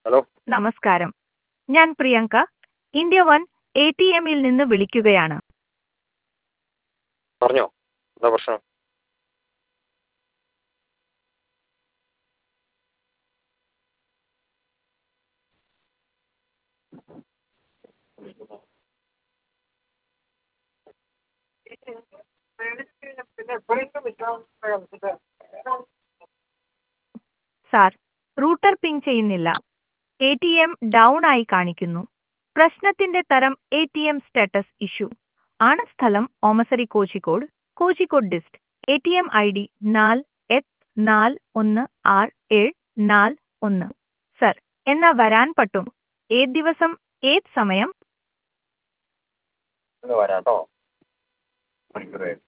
hello നമസ്കാരം ഞാൻ Priyanka India one A T എമ്മിൽ നിന്ന് വിളിക്കുകയാണ് പറഞ്ഞോ എന്താ പ്രശ്നം സാർ റൂട്ടർ പിങ് ചെയ്യുന്നില്ല എ ടി എം ഡൗൺ ആയി കാണിക്കുന്നു പ്രശ്നത്തിന്റെ തരം A T M status issue ആണ് സ്ഥലം Omassery Kozhikode Kozhikode dist A T M I D നാല് എട്ട് നാല് ഒന്ന് ആറ് ഏഴ് നാല് ഒന്ന് സർ എന്നാ വരാൻ പറ്റും ഏത് ദിവസം ഏത് സമയം ഇന്ന് വരാം കേട്ടോ മണിക്കൂർ കഴിഞ്ഞ്